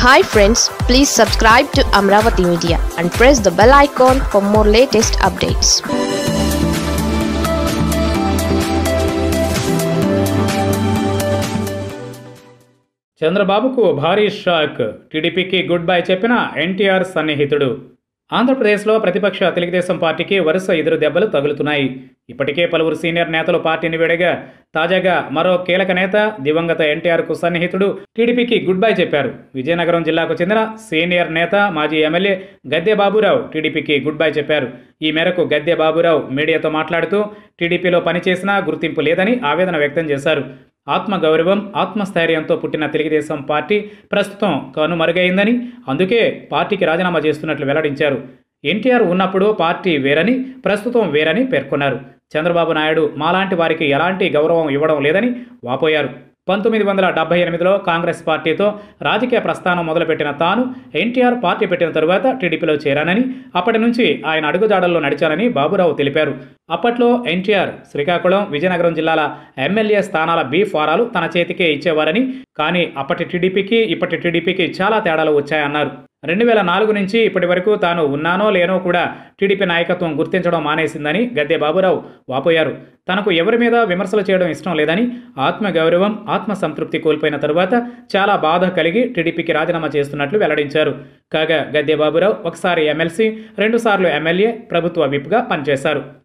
hi friends please subscribe to Amaravati media and press the bell icon for more latest updates చంద్రబాబుకు భారీ shock టీడీపీకి good bye చెప్పిన ఎన్టీఆర్ సన్నిహితుడు ఆంధ్రప్రదేశ్లో ప్రతిపక్ష తెలుగుదేశం పార్టీకి వరుస ఎదురు దెబ్బలు తగులుతున్నాయి ఇప్పటికే పలువురు సీనియర్ నేతలు పార్టీని విడగా తాజాగా మరో కీలక నేత దివంగత ఎన్టీఆర్కు సన్నిహితుడు టీడీపీకి గుడ్ బై చెప్పారు విజయనగరం జిల్లాకు చెందిన సీనియర్ నేత మాజీ ఎమ్మెల్యే గద్దె బాబురావు టీడీపీకి గుడ్ బై చెప్పారు ఈ మేరకు గద్దె బాబురావు మీడియాతో మాట్లాడుతూ టీడీపీలో పనిచేసినా గుర్తింపు లేదని ఆవేదన వ్యక్తం చేశారు ఆత్మగౌరవం ఆత్మస్థైర్యంతో పుట్టిన తెలుగుదేశం పార్టీ ప్రస్తుతం కనుమరుగైందని అందుకే పార్టీకి రాజీనామా చేస్తున్నట్లు వెల్లడించారు ఎన్టీఆర్ ఉన్నప్పుడు పార్టీ వేరని ప్రస్తుతం వేరని పేర్కొన్నారు చంద్రబాబు నాయుడు మాలాంటి వారికి ఎలాంటి గౌరవం ఇవ్వడం లేదని వాపోయారు పంతొమ్మిది వందల డెబ్బై ఎనిమిదిలో కాంగ్రెస్ పార్టీతో రాజకీయ ప్రస్థానం మొదలుపెట్టిన తాను ఎన్టీఆర్ పార్టీ పెట్టిన తరువాత టీడీపీలో చేరానని అప్పటి నుంచి ఆయన అడుగుజాడల్లో నడిచానని బాబురావు తెలిపారు అప్పట్లో ఎన్టీఆర్ శ్రీకాకుళం విజయనగరం జిల్లాల ఎమ్మెల్యే స్థానాల బీ ఫారాలు తన చేతికే ఇచ్చేవారని కానీ అప్పటి టీడీపీకి ఇప్పటి టీడీపీకి చాలా తేడాలు వచ్చాయన్నారు రెండు వేల నాలుగు నుంచి ఇప్పటి వరకు తాను ఉన్నానో లేనో కూడా టీడీపీ నాయకత్వం గుర్తించడం మానేసిందని గద్దె బాబురావు వాపోయారు తనకు ఎవరి మీద విమర్శలు చేయడం ఇష్టం లేదని ఆత్మగౌరవం ఆత్మ సంతృప్తి కోల్పోయిన తరువాత చాలా బాధ కలిగి టీడీపీకి రాజీనామా చేస్తున్నట్లు వెల్లడించారు కాగా గద్దె బాబురావు ఒకసారి ఎమ్మెల్సీ రెండుసార్లు ఎమ్మెల్యే ప్రభుత్వ విప్గా పనిచేశారు